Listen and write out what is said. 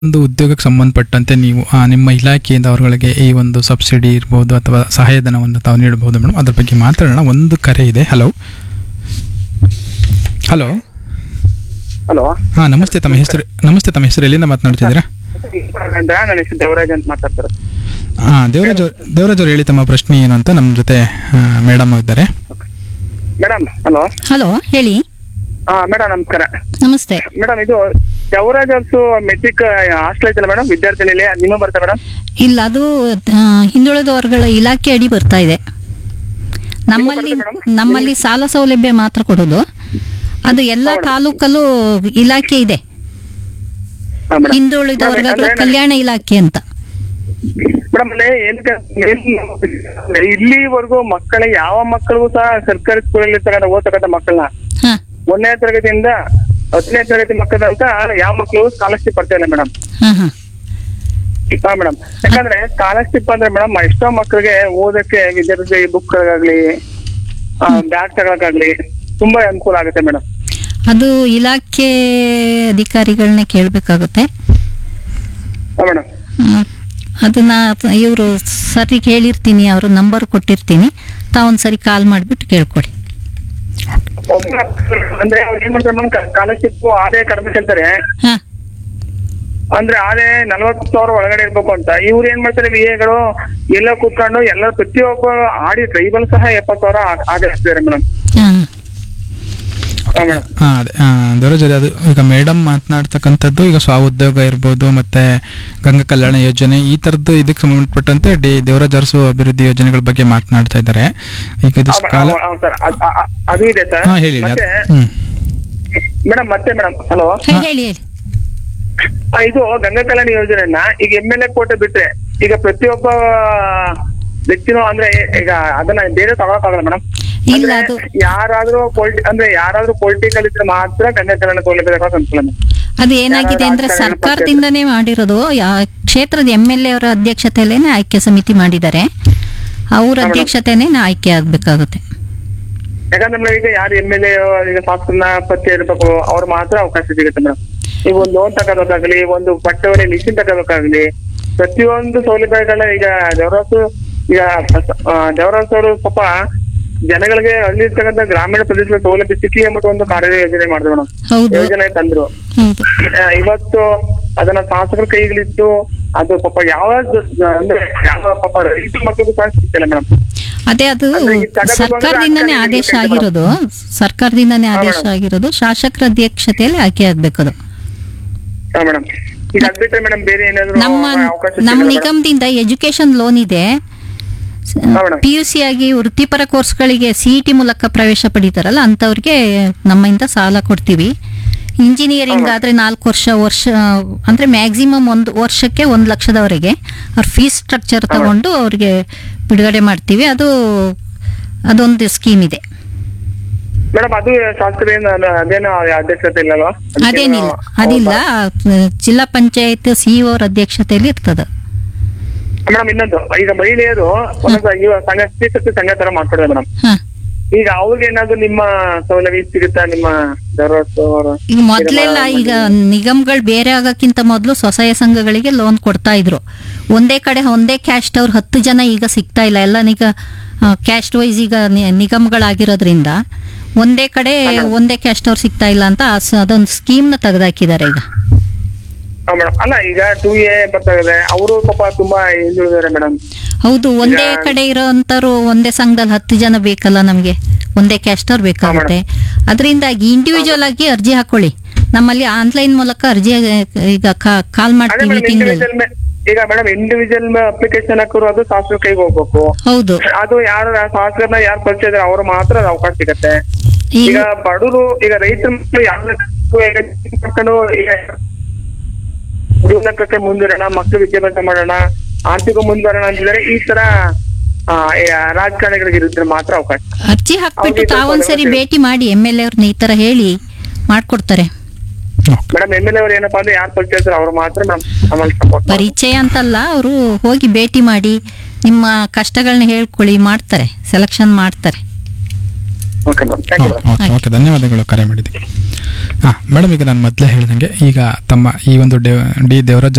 ಒಂದು ಉದ್ಯೋಗಕ್ಕೆ ಸಂಬಂಧಪಟ್ಟಂತೆ ನೀವು ಆ, ನಿಮ್ಮ ಇಲಾಖೆಯಿಂದ ಅವರುಗಳಿಗೆ ಈ ಒಂದು ಸಬ್ಸಿಡಿ ಇರ್ಬೋದು ಅಥವಾ ಸಹಾಯಧನವನ್ನು ತಾವು ನೀಡಬಹುದು ಮೇಡಮ್ ಅದ್ರ ಬಗ್ಗೆ ಮಾತಾಡೋಣ ಒಂದು ಕರೆ ಇದೆ ಹಲೋ ಹಲೋ ಹಲೋ ಹಾಂ ನಮಸ್ತೆ ತಮ್ಮ ಹೆಸರು ನಮಸ್ತೆ ತಮ್ಮ ಹೆಸರು ಎಲ್ಲಿಂದ ಮಾತನಾಡ್ತಿದ್ದೀರಾ ನನ್ನ ಹೆಸರು ದೇವರಾಜ್ ಅಂತ ಮಾತಾಡ್ತಾರೆ ಹಾಂ ದೇವರಾಜ್ ಅವ್ರು- ದೇವರಾಜ್ ಅವ್ರು ಹೇಳಿ ತಮ್ಮ ಪ್ರಶ್ನೆ ಏನು ಅಂತ ನಮ್ಮ ಜೊತೆ ಮೇಡಮ್ ಇದ್ದಾರೆ ಮೇಡಮ್ ಹಲೋ ಹಲೋ ಹೇಳಿ ಹಾ ಮೇಡಮ್ ನಮಸ್ಕಾರ ನಮಸ್ತೆ ಮೇಡಮ್ ಇದು ದೇವರಾಜ್ ಅಲ್ಸು ಮೆಟ್ರಿಕ್ ಹಾಸ್ಟೆಲ್ ಐತಲ್ಲ ಮೇಡಮ್ ವಿದ್ಯಾರ್ಥಿ ನಿಲಯ ನಿಮ್ಮ ಬರ್ತಾ ಮೇಡಮ್ ಇಲ್ಲ ಅದು ಆ, ಹಿಂದುಳಿದ ವರ್ಗಗಳ ಇಲಾಖೆ ಅಡಿ ಬರ್ತಾ ಇದೆ ನಮ್ಮಲ್ಲಿ ನಮ್ಮಲ್ಲಿ ಸಾಲ ಸೌಲಭ್ಯ ಮಾತ್ರ ಕೊಡೋದು ಅದು ಎಲ್ಲ ತಾಲೂಕಲ್ಲೂ ಇಲಾಖೆ ಇದೆ ಹಾ ಮೇಡಮ್ ಹಿಂದುಳಿದ ಮೇಡಮ್, ವರ್ಗಗಳ ಅಂದ್ರೆ ಕಲ್ಯಾಣ ಇಲಾಖೆ ಅಂತ ಮೇಡಮ್ ಅಲ್ಲಿ ಏನಕ್ಕೆ ಏನ್- ಇಲ್ಲಿವರೆಗೂ ಮಕ್ಕಳ ಯಾವ ಮಕ್ಕಳಿಗೂ ಸಹ ಸರ್ಕಾರಿ ಸ್ಕೂಲಲ್ಲಿ ಇರ್ತಕ್ಕಂಥ ಓದ್ತಕ್ಕಂಥ ಮಕ್ಕಳನ್ನ ಹಾ ಒಂದನೇ ತರಗತಿಯಿಂದ ಹತ್ತನೇ ತರಗತಿ ಮಕ್ಕಳಂತ ಯಾವ ಮಕ್ಕಳು ಸ್ಕಾಲರ್ಶಿಪ್ ಬರ್ತಾ ಇಲ್ಲ ಮೇಡಮ್ ಹಾ ಹಾ ಹಾ ಮೇಡಮ್ ಯಾಕಂದ್ರೆ ಸ್ಕಾಲರ್ಶಿಪ್ ಅಂದ್ರೆ ಮೇಡಮ್ ಎಷ್ಟೋ ಮಕ್ಕಳಿಗೆ ಓದಕ್ಕೆ ವಿದ್ಯಾರ್ಥಿ ಬುಕ್ಗಳಾಗ್ಲಿ ಬ್ಯಾಗ್ ತಗೊಳಕಾಗ್ಲಿ ತುಂಬಾ ಅನುಕೂಲ ಆಗುತ್ತೆ ಮೇಡಮ್ ಅದು ಇಲಾಖೆ ಅಧಿಕಾರಿಗಳನ್ನೇ ಕೇಳಬೇಕಾಗುತ್ತೆ ಹಾ ಮೇಡಮ್ ಅದನ್ನ ಇವರು ಸರಿಗೆ ಹೇಳಿರ್ತೀನಿ ಅವರು ನಂಬರ್ ಕೊಟ್ಟಿರ್ತೀನಿ ತಾವೊಂದ್ಸರಿ ಕಾಲ್ ಮಾಡಿಬಿಟ್ಟು ಕೇಳ್ಕೊಡಿ ಅಂದ್ರೆ ಅವ್ರು ಏನ್ ಮಾಡ್ತಾರೆ ಮೇಡಮ್ ಸ್ಕಾಲರ್ಶಿಪ್ ಆದಾಯ ಕಡಿಮೆ ಕೇಳ್ತಾರೆ ಹಾ ಅಂದ್ರೆ ಆದಾಯ ನಲವತ್ತು ಸಾವಿರ ಒಳಗಡೆ ಇರ್ಬೇಕು ಅಂತ ಇವ್ರು ಏನ್ ಮಾಡ್ತಾರೆ ವಿ ಎಗಳು ಎಲ್ಲ ಕೂತ್ಕೊಂಡು ಎಲ್ಲ ಪ್ರತಿಯೊಬ್ಬ ಆಡಿ ಟ್ರೈಬಲ್ ಸಹ ಎಪ್ಪತ್ತು ಸಾವಿರ ಆ- ಆದಾಯ ಇರ್ತಾರೆ ಮೇಡಮ್ ಹಾ ಹಾ ಮೇಡಮ್ ಹಾಂ ಅದೇ ಹಾಂ ದೇವರಾಜ್ ಅವ್ರೆ, ಅದು ಈಗ ಮೇಡಮ್ ಮಾತನಾಡ್ತಕ್ಕಂಥದ್ದು ಈಗ ಸ್ವಉದ್ಯೋಗ ಇರ್ಬೋದು ಮತ್ತೆ ಗಂಗಾ ಕಲ್ಯಾಣ ಯೋಜನೆ ಈ ಥರದ್ದು ಇದಕ್ಕೆ ಸಂಬಂಧಪಟ್ಟಂತೆ ಡಿ ದೇವರಾಜ್ ಅರಸು ಅಭಿವೃದ್ಧಿ ಯೋಜನೆಗಳ ಬಗ್ಗೆ ಮಾತನಾಡ್ತಾ ಇದ್ದಾರೆ ಈಗ ಇದು ಕಾಲ ಸರ್ ಅದು ಇದೆ ಸರ್ ಹಾಂ ಹೇಳಿ ಮತ್ತೆ ಹ್ಞೂ ಮೇಡಮ್ ಮತ್ತೆ ಮೇಡಮ್ ಹಲೋ ಹೇ- ಹೇಳಿ ಹೇಳಿ ಆ, ಇದು ಗಂಗಾ ಕಲ್ಯಾಣ ಯೋಜನೆಯನ್ನ ಈಗ ಎಮ್ ಎಲ್ ಎ ಕೋಟೆ ಬಿಟ್ರೆ ಈಗ ಪ್ರತಿಯೊಬ್ಬ ವ್ಯಕ್ತಿನೂ ಅಂದ್ರೆ ಈಗ ಅದನ್ನ ಬೇರೆ ತಗೊಳಕ್ಕಾಗಲ್ಲ ಮೇಡಮ್ ಇಲ್ಲ ಅದು ಯಾರಾದ್ರೂ ಪೊಲಿಟಿ ಅಂದ್ರೆ ಯಾರಾದ್ರೂ ಪೊಲಿಟಿಕಲ್ ಇದ್ರೆ ಮಾತ್ರ ಗಂಗಾ ಕಲ್ಯಾಣ ಸೌಲಭ್ಯ ತಗೊಳಕ್ ಅನುಕೂಲ ಮೇಡಮ್ ಅದು ಏನಾಗಿದೆ ಅಂದ್ರೆ ಯಾರು ರಾಜಕಾರಣ ಸರ್ಕಾರದಿಂದನೇ ಮಾಡಿರೋದು ಯಾ- ಕ್ಷೇತ್ರದ ಎಂ ಎಲ್ ಎ ಅವರ ಅಧ್ಯಕ್ಷತೆಯಲ್ಲೇನೆ ಆಯ್ಕೆ ಸಮಿತಿ ಮಾಡಿದ್ದಾರೆ ಅವ್ರ ಅಧ್ಯಕ್ಷತೆನೇ ಆಯ್ಕೆ ಆಗ್ಬೇಕಾಗುತ್ತೆ ಯಾಕಂದ್ರೆ ಮೇಡಮ್ ಈಗ ಯಾರು ಎಮ್ ಎಲ್ ಎ ಈಗ ಶಾಸನ ಪತ್ತೆ ಇರ್ಬೇಕು ಅವ್ರು ಮಾತ್ರ ಅವಕಾಶ ಸಿಗುತ್ತೆ ಮೇಡಮ್ ಈಗ ಒಂದು ಲೋನ್ ತಗೋಬೇಕಾಗ್ಲಿ ಒಂದು ಬಟ್ಟೆ ಮಿಷಿನ್ ತಗೋಬೇಕಾಗ್ಲಿ ಪ್ರತಿಯೊಂದು ಸೌಲಭ್ಯಗಳ ಈಗ ದೇವರಾಸು ಈಗ ಆ, ದೇವರಾಸು ಅವರು ಪಾಪ ಜನಗಳಿಗೆ ಹಳ್ಳಿ ಇರ್ತಕ್ಕಂಥ ಗ್ರಾಮೀಣ ಪ್ರದೇಶಗಳ ಸೌಲಭ್ಯ ಸಿಕ್ಕಿ ಎಂಬ ಒಂದು ಕಾರ್ಯ ಯೋಜನೆ ಮಾಡಿದ್ರು ಮೇಡಮ್ ಹೌದು ಯೋಜನೆ ತಂದ್ರು ಹೌದು ಆ, ಇವತ್ತು ಅದನ್ನ ಶಾಸಕರ ಕೈಗಳಿತ್ತು ಅದು ಪಾಪ ಯಾವ ಅಂದ್ರೆ ಯಾವ ಪಾಪ ರೈತ ಮಕ್ಕಳಿಗೂ ಸಹ ಸಿಗ್ತಿಲ್ಲ ಮೇಡಮ್ ಅದೇ ಅದು ಅಂದ್ರೆ ಈ ತಗದು ಸರ್ಕಾರದಿಂದನೇ ಬಂದ್ರೆ ಆದೇಶ ಆಚರಣೆ ಆಗಿರೋದು ಸರ್ಕಾರದಿಂದನೇ ಹಾ, ಆದೇಶ ಮೇಡಮ್. ಆಗಿರೋದು ಶಾಸಕರ ಅಧ್ಯಕ್ಷತೆಯಲ್ಲಿ ಆಯ್ಕೆ ಆಗ್ಬೇಕದು ಹಾ ಮೇಡಮ್ ಈಗ ಅದ್ ಬಿಟ್ರೆ ಮೇಡಮ್ ಬೇರೆ ಏನಾದ್ರು ನಮ್ಮ ಅವಕಾಶ ನಮ್ಮ ಸಿಗಲ್ಲ madam? ನಿಗಮದಿಂದ ಎಜುಕೇಶನ್ ಲೋನ್ ಇದೆ ಹಾ, madam. ಪಿ ಯು ಸಿ ಆಗಿ ವೃತ್ತಿಪರ ಕೋರ್ಸ್ಗಳಿಗೆ ಸಿ ಟಿ ಮೂಲಕ ಪ್ರವೇಶ ಪಡೀತಾರಲ್ಲ ಅಂಥವ್ರಿಗೆ ನಮ್ಮಿಂದ ಸಾಲ ಕೊಡ್ತೀವಿ ಇಂಜಿನಿಯರಿಂಗ್ ಆದ್ರೆ ನಾಲ್ಕು ವರ್ಷ ವರ್ಷ ಅಂದ್ರೆ ಮ್ಯಾಕ್ಸಿಮಮ್ ಒಂದು ವರ್ಷಕ್ಕೆ ಒಂದು ಲಕ್ಷದವರೆಗೆ ಅವ್ರ ಫೀಸ್ ಸ್ಟ್ರಕ್ಚರ್ ತಗೊಂಡು ಅವ್ರಿಗೆ ಬಿಡುಗಡೆ ಮಾಡ್ತೀವಿ ಅದು ಅದೊಂದು ಸ್ಕೀಮ್ ಇದೆ ಮೇಡಮ್ ಅದು ಶಾಸಕರಿಂದ ಅದೇನು ಅಧ್ಯಕ್ಷತೆ ಇಲ್ಲಲ್ವಾ ಅದೇನಿಲ್ಲ ಅದಿಲ್ಲ ಜಿಲ್ಲಾ ಪಂಚಾಯತ್ ಸಿಇಒ ಅವ್ರ ಅಧ್ಯಕ್ಷತೆಯಲ್ಲಿ ಇರ್ತದೆ ಮೇಡಮ್ ಇನ್ನೊಂದು ಈಗ ಮಹಿಳೆಯರು ಒಂದೊಂದು ಇವ ಸಂಘ ಸ್ತ್ರೀ ಶಕ್ತಿ ಸಂಘ ತರ ಮಾಡ್ಕೊಡ್ತಾರೆ ಮೇಡಮ್ ಹಾ ಈಗ ಅವ್ರಿಗೆ ಏನಾದ್ರು ನಿಮ್ಮ ಸೌಲಭ್ಯ ಸಿಗುತ್ತಾ ನಿಮ್ಮ ದರವಸ್ತು ಅವರು ಈಗ ಮೊದ್ಲೆಲ್ಲ ಈಗ ನಿಗಮಗಳು ಬೇರೆ ಆಗೋಕ್ಕಿಂತ ಮೊದಲು ಸ್ವಸಹಾಯ ಸಂಘಗಳಿಗೆ ಲೋನ್ ಕೊಡ್ತಾ ಇದ್ರು ಒಂದೇ ಕಡೆ ಒಂದೇ ಕ್ಯಾಸ್ಟ್ ಅವ್ರು ಹತ್ತು ಜನ ಈಗ ಸಿಗ್ತಾ ಇಲ್ಲ ಎಲ್ಲ ಈಗ ಕ್ಯಾಸ್ಟ್ ವೈಸ್ ಈಗ ನಿ- ನಿಗಮಗಳಾಗಿರೋದ್ರಿಂದ ಒಂದೇ ಕಡೆ ಒಂದೇ ಕ್ಯಾಸ್ಟ್ ಅವ್ರು ಸಿಗ್ತಾ ಇಲ್ಲ ಅಂತ ಆ ಸ- ಅದೊಂದು ಸ್ಕೀಮ್ನ ತೆಗೆದಾಕಿದ್ದಾರೆ ಈಗ ಮೇಡಮ್ ಅಲ್ಲ ಈಗ ಟೂ ಎ ಬರ್ತಾ ಇದೆ ಅವರು ಪಾಪ ತುಂಬಾ ಹಿಂದುಳಿದಾರೆ ಮೇಡಮ್ ಹೌದು ಒಂದೇ ಈಗ- ಕಡೆ ಇರೋಂಥವ್ರು ಒಂದೇ ಸಂಘದಲ್ಲಿ ಹತ್ತು ಜನ ಬೇಕಲ್ಲ ನಮಗೆ ಒಂದೇ ಕ್ಯಾಸ್ಟ್ ಅವ್ರು ಬೇಕಾಗುತ್ತೆ ಅದರಿಂದಾಗಿ ಇಂಡಿವಿಜುವಲ್ ಆಗಿ ಅರ್ಜಿ ಹಾಕೊಳ್ಳಿ ನಮ್ಮಲ್ಲಿ ಆನ್ಲೈನ್ ಮೂಲಕ ಅರ್ಜಿ ಈಗ ಕಾಲ್ ಅದೇ ಮಾಡ್ತೀವಿ ಮೇಡಮ್ ತಿಂಗಳಲ್ಲಿ ಇಂಡಿವಿಜುವಲ್ ಈಗ ಮೇಡಮ್ ಇಂಡಿವಿಜುವಲ್ ಅಪ್ಲಿಕೇಶನ್ ಹಾಕೋರು ಅದು ಶಾಸಕರ ಕೈಗೆ ಹೋಗ್ಬೇಕು ಹೌದು ಅದು ಯಾರು ಶಾಸಕರನ್ನ ಯಾರು ಪರಿಚಯ ಇದಾರೆ ಅವ್ರು ಮಾತ್ರ ಅದು ಅವಕಾಶ ಸಿಗತ್ತೆ ಈಗ ಈಗ ಬಡವರು ಈಗ ರೈತರ ಮಕ್ಕಳು ಯಾವ ಮಾಡ್ಕೊಂಡು ಈಗ ಜೀವನಕ್ಕೆ ಮುಂದುವರೋಣ ಮಕ್ಕಳು ವಿದ್ಯಾಭ್ಯಾಸ ಮಾಡೋಣ ಆರ್ಥಿಕ ಮುಂದುವರೋಣ ಅಂತಿದ್ರೆ ಈ ತರ ಆ, ಈ ರಾಜಕಾರಣಿಗಳಿಗೆ ಇರುತ್ತೆ ಮಾತ್ರ ಅವಕಾಶ ಅರ್ಜಿ ಹಾಕ್ಬಿಟ್ಟು ಅವ್ರಿಗೆ ಸ್ವಲ್ಪ ತಾವೊಂದ್ಸರಿ ಅನುಮತಿ- ಭೇಟಿ ಮಾಡಿ ಎಮ್ ಎಲ್ ಎ ಅವ್ರನ್ನ ಈ ತರ ಹೇಳಿ ಮಾಡ್ಕೊಡ್ತಾರೆ ಮೇಡಮ್ ಎಮ್ ಎಲ್ ಎ ಅವ್ರು ಏನಪ್ಪಾ ಅಂದ್ರೆ ಯಾರು ಪರಿಚಯ ಇರ್ತಾರೆ ಅವ್ರು ಮಾತ್ರ ಮೇಡಮ್ ನಮ್ಮಲ್ಲಿ ಸಪೋರ್ಟ್ ಪರಿಚಯ ಅಂತಲ್ಲ ಅವರು ಹೋಗಿ ಭೇಟಿ ಮಾಡಿ ನಿಮ್ಮ ಕಷ್ಟಗಳನ್ನ ಹೇಳ್ಕೊಳ್ಳಿ ಮಾಡ್ತಾರೆ ಸೆಲೆಕ್ಷನ್ ಮಾಡ್ತಾರೆ okay madam thank you okay okay ಧನ್ಯವಾದಗಳು ಕರೆ ಮಾಡಿದ್ದಕ್ಕೆ ಹಾಂ ಮೇಡಮ್ ಈಗ ನಾನು ಮೊದಲೇ ಹೇಳ್ದಂಗೆ ಈಗ ತಮ್ಮ ಈ ಒಂದು ಡೆ ಡಿ ದೇವರಾಜ್